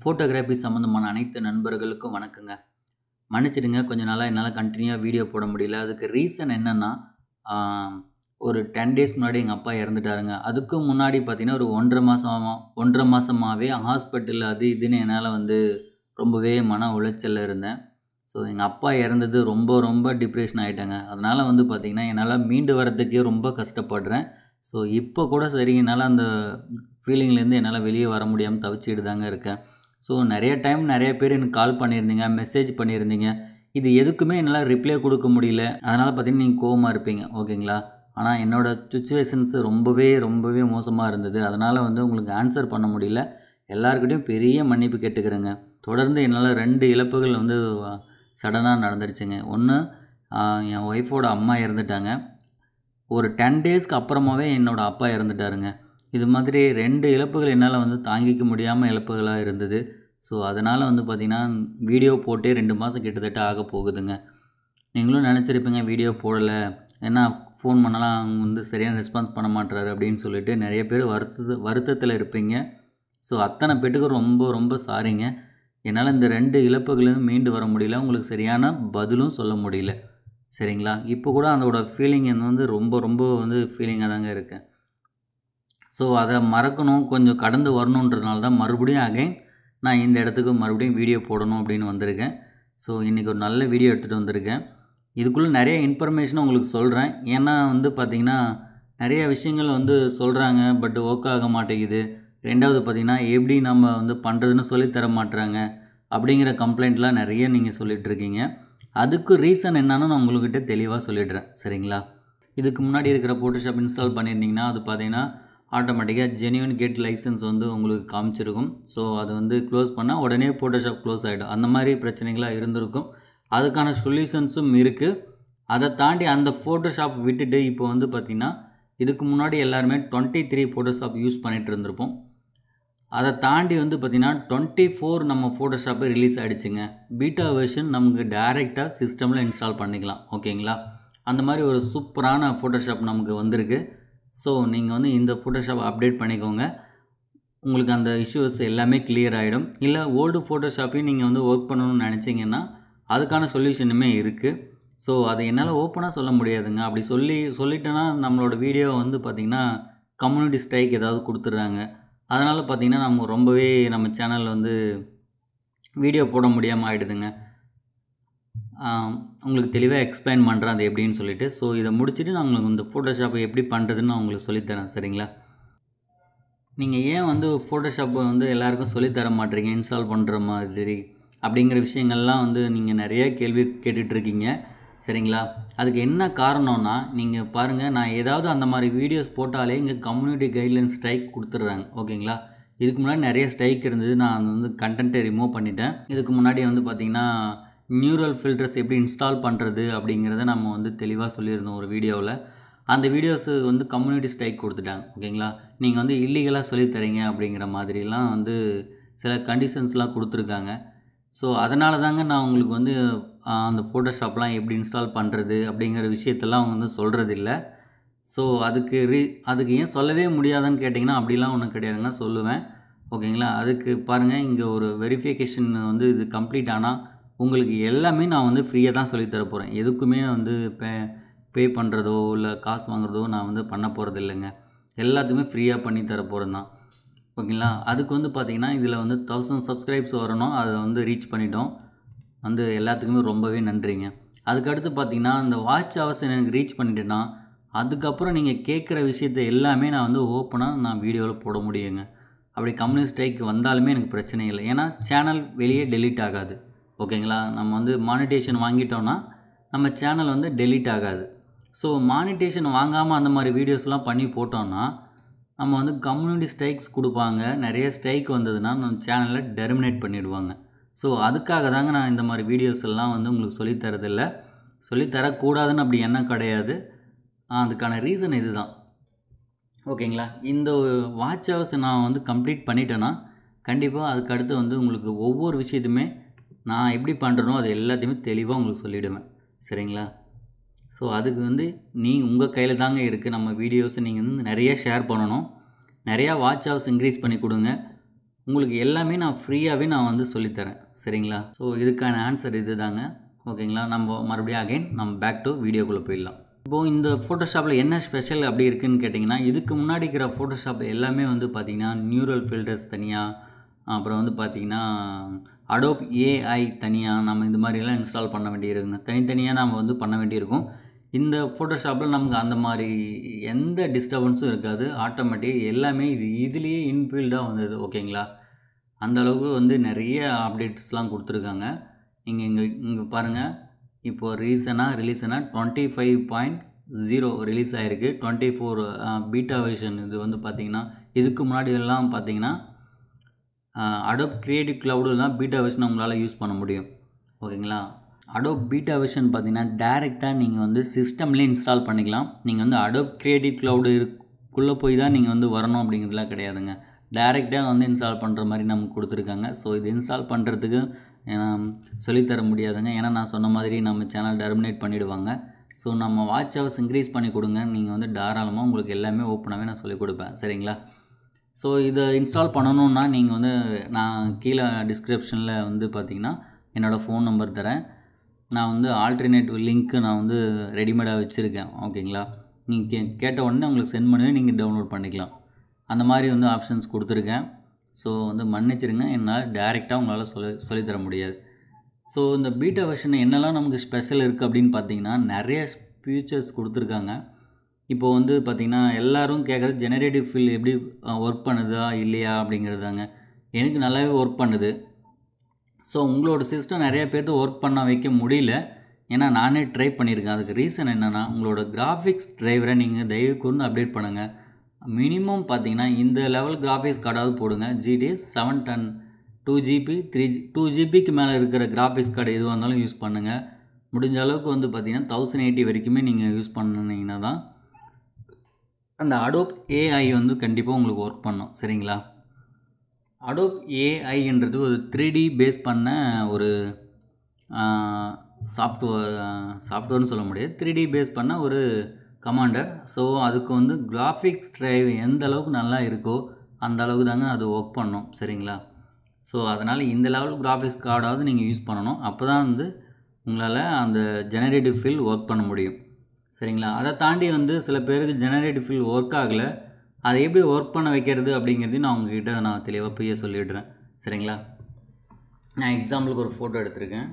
photography சம்மந்தமான அனைத்து நண்பர்களுக்கும் வணக்கங்க மன்னிச்சிடுங்க கொஞ்ச நாளாக என்னால் கண்டினியூவாக வீடியோ போட முடியல அதுக்கு ரீசன் என்னென்னா ஒரு டென் டேஸ் முன்னாடி எங்கள் அப்பா இறந்துட்டாருங்க அதுக்கு முன்னாடி பார்த்தீங்கன்னா ஒரு ஒன்றரை மாதம் ஒன்றரை மாதமாகவே ஹாஸ்பிட்டல் அது இதுன்னு என்னால் வந்து ரொம்பவே மன உளைச்சலில் இருந்தேன் ஸோ எங்கள் அப்பா இறந்தது ரொம்ப ரொம்ப டிப்ரெஷன் ஆகிட்டேங்க அதனால் வந்து பார்த்திங்கன்னா என்னால் மீண்டு வரதுக்கே ரொம்ப கஷ்டப்படுறேன் ஸோ இப்போ கூட சரி என்னால் அந்த ஃபீலிங்லேருந்து என்னால் வெளியே வர முடியாமல் தவிச்சிட்டு தாங்க இருக்கேன் ஸோ நிறைய டைம் நிறைய பேர் எனக்கு கால் பண்ணியிருந்தீங்க மெசேஜ் பண்ணியிருந்தீங்க இது எதுக்குமே என்னால் ரிப்ளை கொடுக்க முடியல அதனால் பார்த்தீங்கன்னா நீங்கள் கோவமாக இருப்பீங்க ஓகேங்களா ஆனால் என்னோடய சுச்சுவேஷன்ஸ் ரொம்பவே ரொம்பவே மோசமாக இருந்தது அதனால் வந்து உங்களுக்கு ஆன்சர் பண்ண முடியல எல்லாருக்கிட்டையும் பெரிய மன்னிப்பு கேட்டுக்கிறேங்க தொடர்ந்து என்னால் ரெண்டு இழப்புகள் வந்து சடனாக நடந்துடுச்சுங்க ஒன்று என் ஒய்ஃபோட அம்மா இறந்துட்டாங்க ஒரு டென் டேஸ்க்கு அப்புறமாவே என்னோடய அப்பா இறந்துட்டாருங்க இது மாதிரி ரெண்டு இழப்புகள் என்னால் வந்து தாங்கிக்க முடியாமல் இழப்புகளாக இருந்தது ஸோ அதனால் வந்து பார்த்திங்கன்னா வீடியோ போட்டே ரெண்டு மாதம் கிட்டத்தட்ட ஆக போகுதுங்க நீங்களும் நினச்சிருப்பீங்க வீடியோ போடலை ஏன்னா ஃபோன் பண்ணலாம் அவங்க வந்து சரியான ரெஸ்பான்ஸ் பண்ண மாட்டுறாரு அப்படின்னு சொல்லிட்டு நிறைய பேர் வருத்த வருத்தத்தில் இருப்பீங்க ஸோ அத்தனை பேட்டுக்கு ரொம்ப ரொம்ப சாரிங்க என்னால் இந்த ரெண்டு இழப்புகளையும் மீண்டு வர முடியல உங்களுக்கு சரியான பதிலும் சொல்ல முடியல சரிங்களா இப்போ கூட அதோட ஃபீலிங் வந்து ரொம்ப ரொம்ப வந்து ஃபீலிங்காக தாங்க இருக்கேன் ஸோ அதை மறக்கணும் கொஞ்சம் கடந்து வரணுன்றதுனால தான் மறுபடியும் அகைன் நான் இந்த இடத்துக்கு மறுபடியும் வீடியோ போடணும் அப்படின்னு வந்திருக்கேன் ஸோ இன்றைக்கி ஒரு நல்ல வீடியோ எடுத்துகிட்டு வந்திருக்கேன் இதுக்குள்ளே நிறைய இன்ஃபர்மேஷனும் உங்களுக்கு சொல்கிறேன் ஏன்னா வந்து பார்த்திங்கன்னா நிறைய விஷயங்கள் வந்து சொல்கிறாங்க பட் ஒர்க் ஆக மாட்டேங்குது ரெண்டாவது பார்த்திங்கன்னா எப்படி நம்ம வந்து பண்ணுறதுன்னு சொல்லித்தர மாட்டுறாங்க அப்படிங்கிற கம்ப்ளைண்ட்லாம் நிறைய நீங்கள் சொல்லிகிட்ருக்கீங்க அதுக்கு ரீசன் என்னன்னு நான் உங்கள்கிட்ட தெளிவாக சொல்லிடுறேன் சரிங்களா இதுக்கு முன்னாடி இருக்கிற ஃபோட்டோஷாப் இன்ஸ்டால் பண்ணியிருந்தீங்கன்னா அது பார்த்தீங்கன்னா ஆட்டோமேட்டிக்காக ஜென்யூன் கெட் லைசன்ஸ் வந்து உங்களுக்கு காமிச்சிருக்கும் ஸோ அது வந்து க்ளோஸ் பண்ணால் உடனே ஃபோட்டோஷாப் க்ளோஸ் ஆகிடும் அந்த மாதிரி பிரச்சனைகளாக இருந்திருக்கும் அதுக்கான சொல்யூஷன்ஸும் இருக்குது அதை தாண்டி அந்த ஃபோட்டோஷாப் விட்டுட்டு இப்போ வந்து பார்த்திங்கன்னா இதுக்கு முன்னாடி எல்லாருமே டுவெண்ட்டி த்ரீ ஃபோட்டோஷாப் யூஸ் பண்ணிகிட்டு இருந்திருப்போம் அதை தாண்டி வந்து பார்த்திங்கன்னா டுவெண்ட்டி ஃபோர் நம்ம ஃபோட்டோஷாப்பே ரிலீஸ் ஆகிடுச்சுங்க பீட்டா வெர்ஷன் நமக்கு டேரெக்டாக சிஸ்டமில் இன்ஸ்டால் பண்ணிக்கலாம் ஓகேங்களா அந்த மாதிரி ஒரு சூப்பரான ஃபோட்டோஷாப் நமக்கு வந்திருக்கு ஸோ நீங்கள் வந்து இந்த ஃபோட்டோஷாப் அப்டேட் பண்ணிக்கோங்க உங்களுக்கு அந்த இஷ்யூஸ் எல்லாமே கிளியர் ஆகிடும் இல்லை ஓல்டு ஃபோட்டோஷாப்பையும் நீங்கள் வந்து ஒர்க் பண்ணணும்னு நினச்சிங்கன்னா அதுக்கான சொல்யூஷனுமே இருக்குது ஸோ அதை என்னால் ஓப்பனாக சொல்ல முடியாதுங்க அப்படி சொல்லி சொல்லிட்டேன்னா நம்மளோட வீடியோ வந்து பார்த்திங்கன்னா கம்யூனிட்டி ஸ்ட்ரைக் ஏதாவது கொடுத்துட்றாங்க அதனால் பார்த்திங்கன்னா நம்ம ரொம்பவே நம்ம சேனலில் வந்து வீடியோ போட முடியாமல் ஆகிடுதுங்க உங்களுக்கு தெளிவாக எக்ஸ்பிளைன் பண்ணுறேன் அது எப்படின்னு சொல்லிட்டு ஸோ இதை முடிச்சுட்டு நான் உங்களுக்கு இந்த ஃபோட்டோஷாப்பை எப்படி பண்ணுறதுன்னு நான் உங்களுக்கு சொல்லித்தரேன் சரிங்களா நீங்கள் ஏன் வந்து ஃபோட்டோஷாப்பை வந்து எல்லாருக்கும் சொல்லித்தர மாட்டேறீங்க இன்ஸ்டால் பண்ணுற மாதிரி அப்படிங்கிற விஷயங்கள்லாம் வந்து நீங்கள் நிறைய கேள்வி கேட்டுட்ருக்கீங்க சரிங்களா அதுக்கு என்ன காரணம்னா நீங்கள் பாருங்கள் நான் ஏதாவது அந்த மாதிரி வீடியோஸ் போட்டாலே இங்கே கம்யூனிட்டி கைட்லைன் ஸ்ட்ரைக் கொடுத்துட்றாங்க ஓகேங்களா இதுக்கு முன்னாடி நிறைய ஸ்ட்ரைக் இருந்தது நான் அது வந்து கண்டென்ட்டை ரிமூவ் பண்ணிட்டேன் இதுக்கு முன்னாடி வந்து பார்த்திங்கன்னா நியூரல் ஃபில்டர்ஸ் எப்படி இன்ஸ்டால் பண்ணுறது அப்படிங்கிறத நம்ம வந்து தெளிவாக சொல்லியிருந்தோம் ஒரு வீடியோவில் அந்த வீடியோஸு வந்து கம்யூனிட்டி ஸ்ட்ரைக் கொடுத்துட்டாங்க ஓகேங்களா நீங்கள் வந்து இல்லீகலாக சொல்லித்தரீங்க அப்படிங்கிற மாதிரிலாம் வந்து சில கண்டிஷன்ஸ்லாம் கொடுத்துருக்காங்க ஸோ அதனால தாங்க நான் உங்களுக்கு வந்து அந்த ஃபோட்டோஷாப்லாம் எப்படி இன்ஸ்டால் பண்ணுறது அப்படிங்கிற விஷயத்தெல்லாம் அவங்க வந்து சொல்கிறதில்ல ஸோ அதுக்கு ரீ அதுக்கு ஏன் சொல்லவே முடியாதுன்னு கேட்டிங்கன்னா அப்படிலாம் ஒன்றும் கிடையாதுங்க சொல்லுவேன் ஓகேங்களா அதுக்கு பாருங்கள் இங்கே ஒரு வெரிஃபிகேஷன் வந்து இது கம்ப்ளீட் ஆனால் உங்களுக்கு எல்லாமே நான் வந்து ஃப்ரீயாக தான் சொல்லித்தர போகிறேன் எதுக்குமே வந்து பே பே பண்ணுறதோ இல்லை காசு வாங்குறதோ நான் வந்து பண்ண போகிறது இல்லைங்க எல்லாத்துக்குமே ஃப்ரீயாக பண்ணி தர போகிறேன் தான் ஓகேங்களா அதுக்கு வந்து பார்த்திங்கன்னா இதில் வந்து தௌசண்ட் சப்ஸ்கிரைப்ஸ் வரணும் அதை வந்து ரீச் பண்ணிட்டோம் வந்து எல்லாத்துக்குமே ரொம்பவே நன்றிங்க அதுக்கடுத்து பார்த்திங்கன்னா இந்த வாட்ச் ஹவர்ஸ் எனக்கு ரீச் பண்ணிட்டேன்னா அதுக்கப்புறம் நீங்கள் கேட்குற விஷயத்த எல்லாமே நான் வந்து ஓப்பனாக நான் வீடியோவில் போட முடியுங்க அப்படி கம்யூனிஸ்ட் ஸ்ட்ரைக் வந்தாலுமே எனக்கு பிரச்சனை இல்லை ஏன்னா சேனல் வெளியே டெலீட் ஆகாது ஓகேங்களா நம்ம வந்து மானிட்டேஷன் வாங்கிட்டோன்னா நம்ம சேனல் வந்து டெலீட் ஆகாது ஸோ மானிட்டேஷன் வாங்காமல் அந்த மாதிரி வீடியோஸ்லாம் பண்ணி போட்டோன்னா நம்ம வந்து கம்யூனிட்டி ஸ்ட்ரைக்ஸ் கொடுப்பாங்க நிறைய ஸ்ட்ரைக் வந்ததுன்னா நம்ம சேனலில் டெர்மினேட் பண்ணிவிடுவாங்க ஸோ அதுக்காக தாங்க நான் இந்த மாதிரி வீடியோஸ் எல்லாம் வந்து உங்களுக்கு சொல்லித்தரதில்ல சொல்லித்தரக்கூடாதுன்னு அப்படி என்ன கிடையாது அதுக்கான ரீசன் இது தான் ஓகேங்களா இந்த வாட்ச் ஹவர்ஸை நான் வந்து கம்ப்ளீட் பண்ணிட்டேன்னா கண்டிப்பாக அதுக்கு அடுத்து வந்து உங்களுக்கு ஒவ்வொரு விஷயத்துமே நான் எப்படி பண்ணுறனோ அது எல்லாத்தையுமே தெளிவாக உங்களுக்கு சொல்லிவிடுவேன் சரிங்களா ஸோ அதுக்கு வந்து நீ உங்கள் கையில் தாங்க இருக்குது நம்ம வீடியோஸை நீங்கள் வந்து நிறைய ஷேர் பண்ணணும் நிறையா வாட்ச் ஹவர்ஸ் இன்க்ரீஸ் பண்ணி கொடுங்க உங்களுக்கு எல்லாமே நான் ஃப்ரீயாகவே நான் வந்து சொல்லித்தரேன் சரிங்களா ஸோ இதுக்கான ஆன்சர் இது தாங்க ஓகேங்களா நம்ம மறுபடியும் அகைன் நம்ம பேக் டு வீடியோக்குள்ளே போயிடலாம் இப்போது இந்த ஃபோட்டோஷாப்பில் என்ன ஸ்பெஷல் அப்படி இருக்குதுன்னு கேட்டிங்கன்னா இதுக்கு முன்னாடி இருக்கிற ஃபோட்டோஷாப் எல்லாமே வந்து பார்த்திங்கன்னா நியூரல் ஃபில்டர்ஸ் தனியாக அப்புறம் வந்து பார்த்திங்கன்னா அடோப் ஏஐ தனியாக நம்ம இந்த மாதிரிலாம் இன்ஸ்டால் பண்ண வேண்டியிருக்குங்க தனித்தனியாக நம்ம வந்து பண்ண வேண்டியிருக்கும் இந்த ஃபோட்டோஷாப்பில் நமக்கு அந்த மாதிரி எந்த டிஸ்டர்பன்ஸும் இருக்காது ஆட்டோமேட்டிக் எல்லாமே இது இதுலேயே இன்பில்டாக வந்தது ஓகேங்களா அந்த அளவுக்கு வந்து நிறைய அப்டேட்ஸ்லாம் கொடுத்துருக்காங்க நீங்கள் இங்கே இங்கே பாருங்கள் இப்போது ரீசனாக ரிலீஸனாக twenty five point zero release ஆகிருக்கு டுவெண்ட்டி ஃபோர் பீட்டா வெர்ஷன் இது வந்து பார்த்திங்கன்னா இதுக்கு முன்னாடி எல்லாம் பார்த்தீங்கன்னா அடோப் கிரியேட்டிவ் க்ளவுடு தான் பீட்டா வெர்ஷன் உங்களால் யூஸ் பண்ண முடியும் ஓகேங்களா அடோப் பீட்டா வெர்ஷன் பார்த்தீங்கன்னா டேரெக்டாக நீங்கள் வந்து சிஸ்டம்லேயே இன்ஸ்டால் பண்ணிக்கலாம் நீங்கள் வந்து அடோப் கிரியேட்டிவ் க்ளவுடு இருக்குள்ளே போய் தான் நீங்கள் வந்து வரணும் அப்படிங்கிறதுலாம் கிடையாதுங்க டேரெக்டாக வந்து இன்ஸ்டால் பண்ணுற மாதிரி நமக்கு கொடுத்துருக்காங்க ஸோ இது இன்ஸ்டால் பண்ணுறதுக்கு சொல்லித்தர முடியாதுங்க ஏன்னா நான் சொன்ன மாதிரி நம்ம சேனல் டெர்மினேட் பண்ணிவிடுவாங்க ஸோ நம்ம வாட்ச் ஹவர்ஸ் இன்க்ரீஸ் பண்ணி கொடுங்க நீங்கள் வந்து தாராளமாக உங்களுக்கு எல்லாமே ஓப்பனாகவே நான் சொல்லிக் கொடுப்பேன் சரிங்களா ஸோ இதை இன்ஸ்டால் பண்ணணுன்னா நீங்கள் வந்து நான் கீழே டிஸ்கிரிப்ஷனில் வந்து பார்த்தீங்கன்னா என்னோடய ஃபோன் நம்பர் தரேன் நான் வந்து ஆல்டர்னேட்டிவ் லிங்க்கு நான் வந்து ரெடிமேடாக வச்சுருக்கேன் ஓகேங்களா நீங்கள் கே கேட்ட உடனே உங்களுக்கு சென்ட் பண்ணி நீங்கள் டவுன்லோட் பண்ணிக்கலாம் அந்த மாதிரி வந்து ஆப்ஷன்ஸ் கொடுத்துருக்கேன் ஸோ வந்து மன்னிச்சிருங்க என்னால் டேரெக்டாக உங்களால் சொல்லி சொல்லித்தர முடியாது ஸோ இந்த பீட்டா வெர்ஷன் என்னெல்லாம் நமக்கு ஸ்பெஷல் இருக்குது அப்படின்னு பார்த்தீங்கன்னா நிறைய ஃபியூச்சர்ஸ் கொடுத்துருக்காங்க இப்போ வந்து பார்த்திங்கன்னா எல்லோரும் கேட்குறது ஜெனரேட்டிவ் ஃபில் எப்படி ஒர்க் பண்ணுதா இல்லையா அப்படிங்கிறதாங்க எனக்கு நல்லாவே ஒர்க் பண்ணுது ஸோ உங்களோட சிஸ்டம் நிறைய பேர்த்து ஒர்க் பண்ண வைக்க முடியல ஏன்னா நானே ட்ரை பண்ணியிருக்கேன் அதுக்கு ரீசன் என்னென்னா உங்களோட கிராஃபிக்ஸ் டிரைவரை நீங்கள் தயவு கூர்ந்து அப்டேட் பண்ணுங்கள் மினிமம் பார்த்தீங்கன்னா இந்த லெவல் கிராஃபிக்ஸ் கார்டாவது போடுங்க GTS seven ten two GB three G two ஜிபிக்கு மேலே இருக்கிற கிராஃபிக்ஸ் கார்டு எதுவாக இருந்தாலும் யூஸ் பண்ணுங்கள் முடிஞ்ச அளவுக்கு வந்து பார்த்திங்கன்னா தௌசண்ட் எயிட்டி வரைக்குமே நீங்கள் யூஸ் பண்ணிங்கன்னா தான் அந்த அடோப் ஏஐ வந்து கண்டிப்பாக உங்களுக்கு ஒர்க் பண்ணும் சரிங்களா அடோப் ஏஐன்றது ஒரு த்ரீ டி பேஸ் பண்ண ஒரு சாஃப்ட்வேர் சாஃப்ட்வேர்னு சொல்ல முடியாது த்ரீ டி பேஸ் பண்ண ஒரு கமாண்டர் ஸோ அதுக்கு வந்து கிராஃபிக்ஸ் ட்ரைவ் எந்த அளவுக்கு நல்லா இருக்கோ அந்த அளவுக்கு தாங்க அது ஒர்க் பண்ணும் சரிங்களா ஸோ அதனால் இந்த லெவல் கிராஃபிக்ஸ் கார்டாவது நீங்கள் யூஸ் பண்ணணும் அப்போ தான் வந்து உங்களால் அந்த ஜெனரேட்டிவ் ஃபீல் ஒர்க் பண்ண முடியும் சரிங்களா அதை தாண்டி வந்து சில பேருக்கு ஜெனரேட்டிவ் ஃபீல் ஒர்க் ஆகலை அதை எப்படி ஒர்க் பண்ண வைக்கிறது அப்படிங்கிறதையும் நான் உங்ககிட்ட நான் தெளிவாக போய் சொல்லிடுறேன் சரிங்களா நான் எக்ஸாம்பிளுக்கு ஒரு ஃபோட்டோ எடுத்திருக்கேன்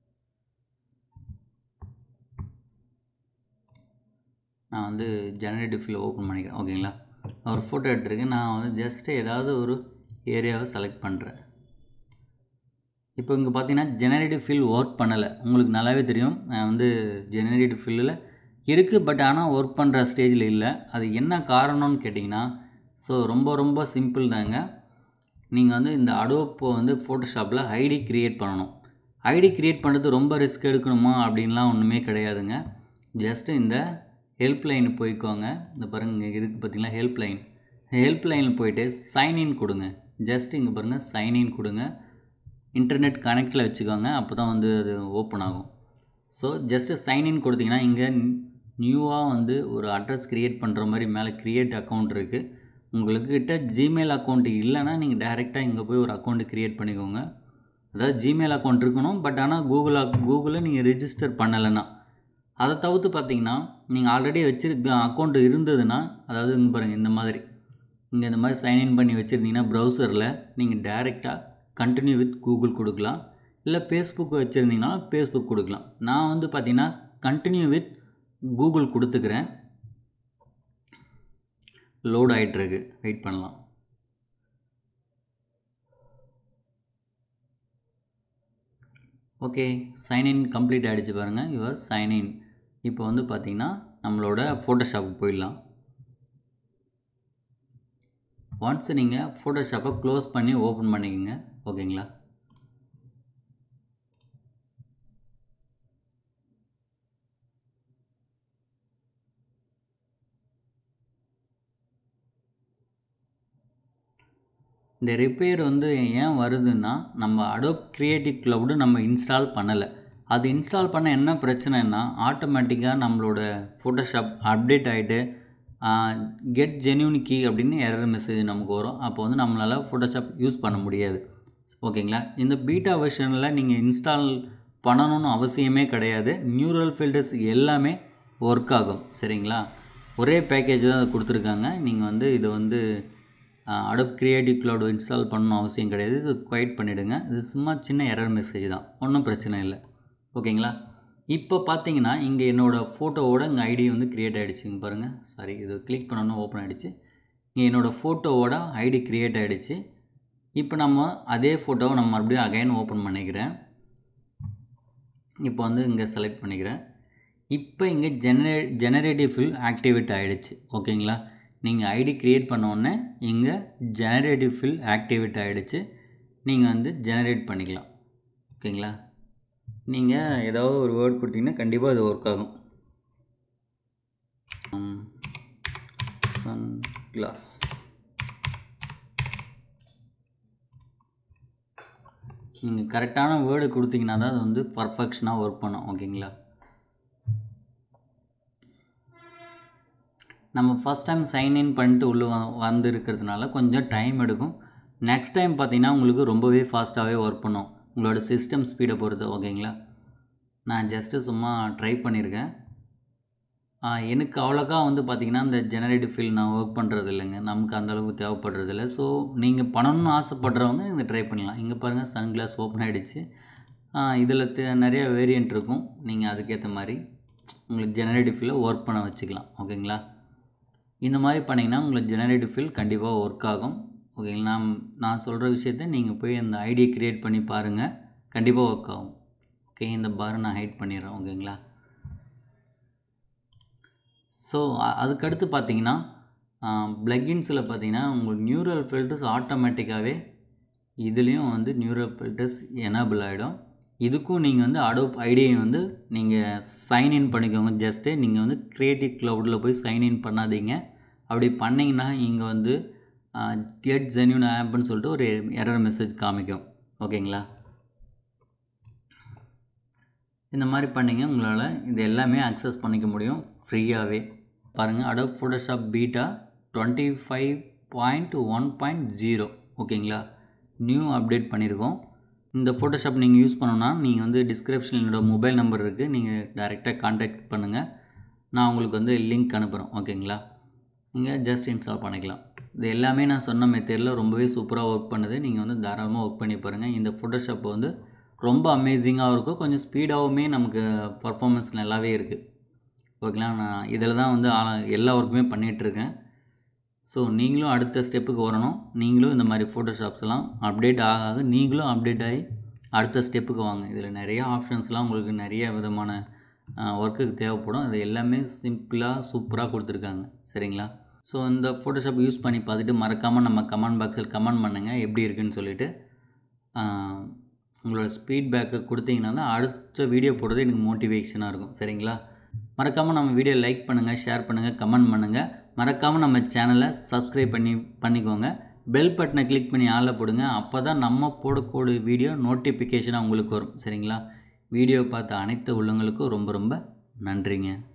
நான் வந்து ஜெனரேட்டிவ் ஃபீல் ஓப்பன் பண்ணிக்கிறேன் ஓகேங்களா நான் ஒரு ஃபோட்டோ எடுத்திருக்கேன் நான் வந்து ஜஸ்ட்டு ஏதாவது ஒரு ஏரியாவை செலக்ட் பண்ணுறேன் இப்போ இங்கே பார்த்தீங்கன்னா ஜெனரேட்டிவ் ஃபீல் ஒர்க் பண்ணலை உங்களுக்கு நல்லாவே தெரியும் நான் வந்து ஜெனரேட்டிவ் ஃபீல்டில் இருக்குது பட் ஆனால் ஒர்க் பண்ணுற ஸ்டேஜில் இல்லை அது என்ன காரணம்னு கேட்டிங்கன்னா ஸோ ரொம்ப ரொம்ப சிம்பிள் தாங்க நீங்கள் வந்து இந்த அடோப்போ வந்து ஃபோட்டோஷாப்பில் ஐடி க்ரியேட் பண்ணணும் ஐடி க்ரியேட் பண்ணுறது ரொம்ப ரிஸ்க் எடுக்கணுமா அப்படின்லாம் ஒன்றுமே கிடையாதுங்க ஜஸ்ட்டு இந்த ஹெல்ப் லைன் போய்க்கோங்க இந்த பாருங்கள் இங்கே இருக்குது பார்த்தீங்களா ஹெல்ப் லைன் ஹெல்ப் லைனில் போயிட்டு சைன்இன் கொடுங்க ஜஸ்ட் இங்கே பாருங்கள் சைன்இன் கொடுங்க இன்டர்நெட் கனெக்டில் வச்சுக்கோங்க அப்போ தான் வந்து அது ஓப்பன் ஆகும் ஸோ ஜஸ்ட்டு சைன்இன் கொடுத்தீங்கன்னா இங்கே நியூவாக வந்து ஒரு அட்ரஸ் க்ரியேட் பண்ணுற மாதிரி மேலே க்ரியேட் அக்கௌண்ட் இருக்குது உங்களுக்கு கிட்ட ஜிமெயில் அக்கௌண்ட் இல்லைன்னா நீங்கள் டைரெக்டாக இங்கே போய் ஒரு அக்கௌண்ட் க்ரியேட் பண்ணிக்கோங்க அதாவது ஜிமெயில் அக்கௌண்ட் இருக்கணும் பட் ஆனால் கூகுள் கூகுளில் நீங்கள் ரிஜிஸ்டர் பண்ணலைன்னா அதை தவிர்த்து பார்த்தீங்கன்னா நீங்கள் ஆல்ரெடி வச்சுருக்க அக்கௌண்ட் இருந்ததுன்னா அதாவது இங்கே பாருங்கள் இந்த மாதிரி இங்கே இந்த மாதிரி சைன்இன் பண்ணி வச்சுருந்தீங்கன்னா ப்ரௌசரில் நீங்கள் டைரெக்டாக கண்டினியூ வித் கூகுள் கொடுக்கலாம் இல்லை ஃபேஸ்புக் வச்சுருந்தீங்கன்னா ஃபேஸ்புக் கொடுக்கலாம் நான் வந்து பார்த்தீங்கன்னா கண்டினியூ வித் கூகுள் கொடுத்துக்கிறேன் லோட் ஆகிட்டுருக்கு வெயிட் பண்ணலாம் ஓகே சைன்இன் கம்ப்ளீட் ஆகிடுச்சு பாருங்கள் யுவர் சைன்இன் இப்போ வந்து பார்த்திங்கன்னா நம்மளோட ஃபோட்டோஷாப்புக்கு போயிடலாம் ஒன்ஸ் நீங்கள் ஃபோட்டோஷாப்பை க்ளோஸ் பண்ணி ஓப்பன் பண்ணிக்கோங்க ஓகேங்களா இந்த ரிப்பேர் வந்து ஏன் வருதுன்னா நம்ம அடோப் க்ரியேட்டிவ் க்ளவுடு நம்ம இன்ஸ்டால் பண்ணலை அது இன்ஸ்டால் பண்ண என்ன பிரச்சனைனா ஆட்டோமேட்டிக்காக நம்மளோட ஃபோட்டோஷாப் அப்டேட் ஆகிட்டு கெட் ஜென்யூன் கீ அப்படின்னு எரர் மெசேஜ் நமக்கு வரும் அப்போ வந்து நம்மளால் ஃபோட்டோஷாப் யூஸ் பண்ண முடியாது ஓகேங்களா இந்த பீட்டா வெர்ஷனில் நீங்கள் இன்ஸ்டால் பண்ணணும்னு அவசியமே கிடையாது நியூரல் ஃபில்டர்ஸ் எல்லாமே ஒர்க் ஆகும் சரிங்களா ஒரே பேக்கேஜ் தான் அதை கொடுத்துருக்காங்க நீங்கள் வந்து இதை வந்து அடப் கிரியேட்டிவ் க்ளவுட் இன்ஸ்டால் பண்ணணும் அவசியம் கிடையாது இது குவைட் பண்ணிவிடுங்க இது சும்மா சின்ன எரர் மெசேஜ் தான் ஒன்றும் பிரச்சனை இல்லை ஓகேங்களா இப்போ பார்த்தீங்கன்னா இங்கே என்னோடய ஃபோட்டோவோட இங்கே ஐடி வந்து க்ரியேட் ஆகிடுச்சுங்க பாருங்கள் சாரி இது கிளிக் பண்ணணும் ஓப்பன் ஆகிடுச்சு இங்கே என்னோடய ஃபோட்டோவோட ஐடி க்ரியேட் ஆகிடுச்சு இப்போ நம்ம அதே ஃபோட்டோவை நம்ம மறுபடியும் அகைன் ஓப்பன் பண்ணிக்கிறேன் இப்போ வந்து இங்கே செலக்ட் பண்ணிக்கிறேன் இப்போ இங்கே ஜெனரே ஜெனரேட்டிவ் ஃபில் ஆக்டிவேட் ஆகிடுச்சு ஓகேங்களா நீங்கள் ஐடி க்ரியேட் பண்ணோடனே இங்கே ஜெனரேட்டிவ் ஃபில் ஆக்டிவேட் ஆகிடுச்சு நீங்கள் வந்து ஜெனரேட் பண்ணிக்கலாம் ஓகேங்களா நீங்கள் ஏதாவது ஒரு வேர்ட் கொடுத்தீங்கன்னா கண்டிப்பாக அது ஒர்க் ஆகும் சன் கிளாஸ் நீங்கள் கரெக்டான வேர்டு கொடுத்தீங்கன்னா தான் அது வந்து பர்ஃபெக்ஷனாக ஒர்க் பண்ணும் ஓகேங்களா நம்ம ஃபஸ்ட் டைம் சைன்இன் பண்ணிட்டு உள்ளே வ வந்து இருக்கிறதுனால கொஞ்சம் டைம் எடுக்கும் நெக்ஸ்ட் டைம் பார்த்தீங்கன்னா உங்களுக்கு ரொம்பவே ஃபாஸ்ட்டாகவே ஒர்க் பண்ணும் உங்களோட சிஸ்டம் ஸ்பீடை பொறுத்து ஓகேங்களா நான் ஜஸ்ட்டு சும்மா ட்ரை பண்ணியிருக்கேன் எனக்கு அவ்வளோக்கா வந்து பார்த்திங்கன்னா இந்த ஜெனரேட்டிவ் ஃபீல் நான் ஒர்க் பண்ணுறது இல்லைங்க நமக்கு அந்தளவுக்கு தேவைப்படுறதில்ல ஸோ நீங்கள் பண்ணணும்னு ஆசைப்படுறவங்க இதை ட்ரை பண்ணலாம் இங்கே பாருங்கள் சன் கிளாஸ் ஓப்பன் ஆகிடுச்சு இதில் நிறைய வேரியண்ட் இருக்கும் நீங்கள் அதுக்கேற்ற மாதிரி உங்களுக்கு ஜெனரேட்டிவ் ஃபீலை ஒர்க் பண்ண வச்சுக்கலாம் ஓகேங்களா இந்த மாதிரி பண்ணிங்கன்னா உங்களுக்கு ஜெனரேட்டிவ் ஃபீல் கண்டிப்பாக ஒர்க் ஆகும் ஓகேங்களா நான் நான் சொல்கிற விஷயத்த நீங்கள் போய் அந்த ஐடியை க்ரியேட் பண்ணி பாருங்கள் கண்டிப்பாக ஒர்க் ஆகும் ஓகே இந்த பாரை நான் ஹைட் பண்ணிடுறேன் ஓகேங்களா ஸோ அதுக்கடுத்து பார்த்தீங்கன்னா ப்ளக்கின்ஸில் பார்த்தீங்கன்னா உங்களுக்கு நியூரல் ஃபில்டர்ஸ் ஆட்டோமேட்டிக்காகவே இதுலேயும் வந்து நியூரல் ஃபில்டர்ஸ் எனேபிள் ஆகிடும் இதுக்கும் நீங்கள் வந்து அடோப் ஐடியை வந்து நீங்கள் சைன்இன் பண்ணிக்கோங்க ஜஸ்ட்டு நீங்கள் வந்து க்ரியேட்டிவ் க்ளவுடில் போய் சைன்இன் பண்ணாதீங்க அப்படி பண்ணிங்கன்னா இங்கே வந்து கெட் ஜென்யூன் ஆப்னு சொல்லிட்டு ஒரு எரர் மெசேஜ் காமிக்கும் ஓகேங்களா இந்த மாதிரி பண்ணிங்க உங்களால் இது எல்லாமே அக்சஸ் பண்ணிக்க முடியும் ஃப்ரீயாகவே பாருங்கள் Adobe Photoshop beta twenty five point one point zero ஓகேங்களா நியூ அப்டேட் பண்ணியிருக்கோம் இந்த ஃபோட்டோஷாப் நீங்கள் யூஸ் பண்ணணுன்னா நீங்கள் வந்து டிஸ்கிரிப்ஷனில் என்னோடய மொபைல் நம்பர் இருக்குது நீங்கள் டைரெக்டாக காண்டாக்ட் பண்ணுங்கள் நான் உங்களுக்கு வந்து லிங்க் அனுப்புகிறேன் ஓகேங்களா நீங்கள் ஜஸ்ட் இன்ஸ்டால் பண்ணிக்கலாம் இது எல்லாமே நான் சொன்ன மெத்தேடில் ரொம்பவே சூப்பராக ஒர்க் பண்ணுது நீங்கள் வந்து தாராளமாக ஒர்க் பண்ணி பாருங்கள் இந்த ஃபோட்டோஷாப் வந்து ரொம்ப அமேசிங்காகவும் இருக்கும் கொஞ்சம் ஸ்பீடாகவுமே நமக்கு பர்ஃபார்மன்ஸ் நல்லாவே இருக்குது ஓகேங்களா நான் இதில் தான் வந்து எல்லா ஒர்க்குமே பண்ணிகிட்ருக்கேன் ஸோ நீங்களும் அடுத்த ஸ்டெப்புக்கு வரணும் நீங்களும் இந்த மாதிரி ஃபோட்டோஷாப்ஸ்லாம் அப்டேட் ஆக ஆக நீங்களும் அப்டேட் ஆகி அடுத்த ஸ்டெப்புக்கு வாங்க இதில் நிறைய ஆப்ஷன்ஸ்லாம் உங்களுக்கு நிறைய விதமான ஒர்க்குக்கு தேவைப்படும் அது எல்லாமே சிம்பிளாக சூப்பராக கொடுத்துருக்காங்க சரிங்களா ஸோ இந்த ஃபோட்டோஷாப் யூஸ் பண்ணி பார்த்துட்டு மறக்காமல் நம்ம கமெண்ட் பாக்ஸில் கமெண்ட் பண்ணுங்கள் எப்படி இருக்குன்னு சொல்லிவிட்டு உங்களோட ஸ்பீட் பேக்கை கொடுத்தீங்கன்னா தான் அடுத்த வீடியோ போடுறது எனக்கு மோட்டிவேஷனாக இருக்கும் சரிங்களா மறக்காமல் நம்ம வீடியோ லைக் பண்ணுங்கள் ஷேர் பண்ணுங்கள் கமெண்ட் பண்ணுங்கள் மறக்காமல் நம்ம சேனலை சப்ஸ்கிரைப் பண்ணி பண்ணிக்கோங்க பெல் பட்டனை கிளிக் பண்ணி ஆளில் போடுங்க அப்போ தான் நம்ம போடக்கூடிய வீடியோ நோட்டிஃபிகேஷனாக உங்களுக்கு வரும் சரிங்களா வீடியோ பார்த்த அனைத்து உள்ளவங்களுக்கும் ரொம்ப ரொம்ப நன்றிங்க